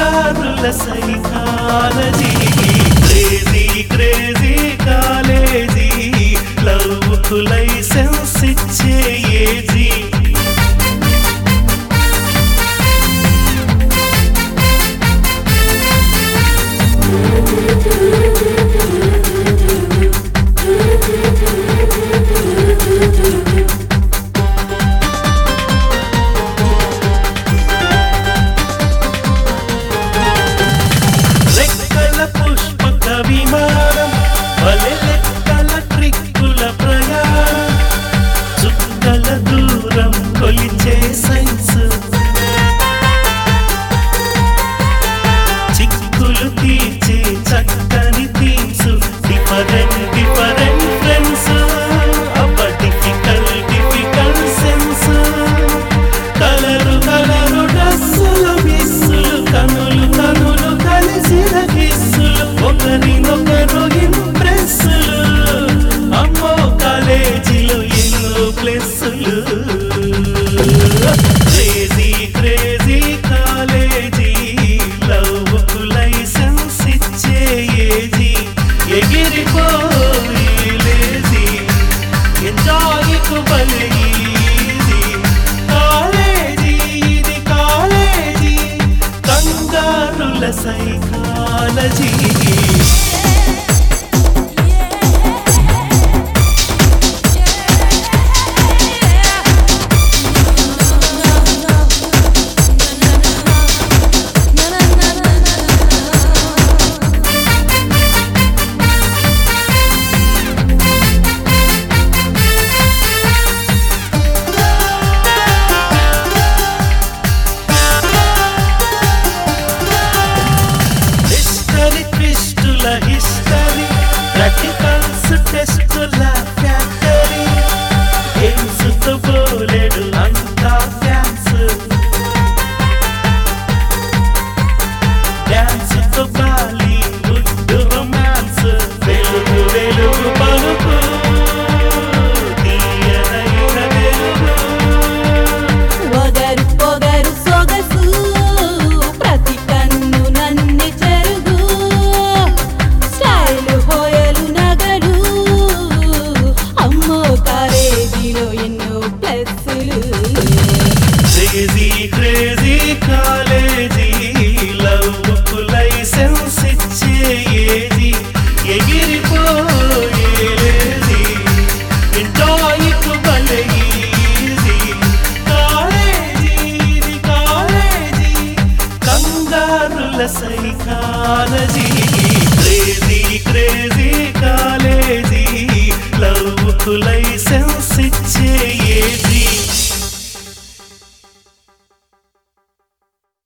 కంగారుల psychology crazy crazy college love కు licence ఇచ్చే age రెక్కల పుష్పక విమానం వలె లెక్కల ట్రిక్కుల ప్రయాణం చుక్కల దూరం కొలిచే సైన్స్ చిక్కులు తీర్చే చక్కని తీర్చు డిఫరెంట్ డిఫరెంట్ ఫ్రెండ్స్ అబ్బ difficult difficult sense colour colour డ్రస్సులు మిస్సులు కనులు కనులు కలిసిన కిస్సులు ఒకరినొకరు ఇంప్రెస్సులు అమ్మో కాలేజీలో ఎన్నో ప్లస్సులు క్రేజీ క్రేజీ కాలేజీ లవ్ కు లైసెన్స్ ఇచ్చే ఏజీ ఎగిరిపోయి లేజీ ఎంజాయ్ కు బలి ఈజీ కాలేజీ ఇది కాలేజీ కంగారుల సైకాలజీ హిస్టరీ ట్విస్టుల హిస్టరీ ప్రాక్టికల్స్ టెస్టుల ఫ్యాక్టరీ గేమ్స్ తో బోలెడు అంతా ఫ్యాన్స్ డాన్స్ తో బాలి గుడ్ రొమాన్స్ వెలుగు వెలుగు పలుకు తీయనైన వెలుగు పొగరు పొగరు సొగసు ప్రతి కన్ను నన్ని చెరుగు స్టైల్ హోయలు నగరు అమ్మో కాలేజీలో ఎన్నో ప్లస్సులు క్రేజీ క్రేజీ కాలేజీ లవ్ కు లైసెన్స్ ఇచ్చే ఏజీ ఎగిరిపోయేది ఎంజాయ్ కు భలే ఈజీ కాలేజీ ఇది కాలేజీ కంగారుల psychology crazy crazy college love కు లైసెన్స్ ఇచ్చే ఏజీ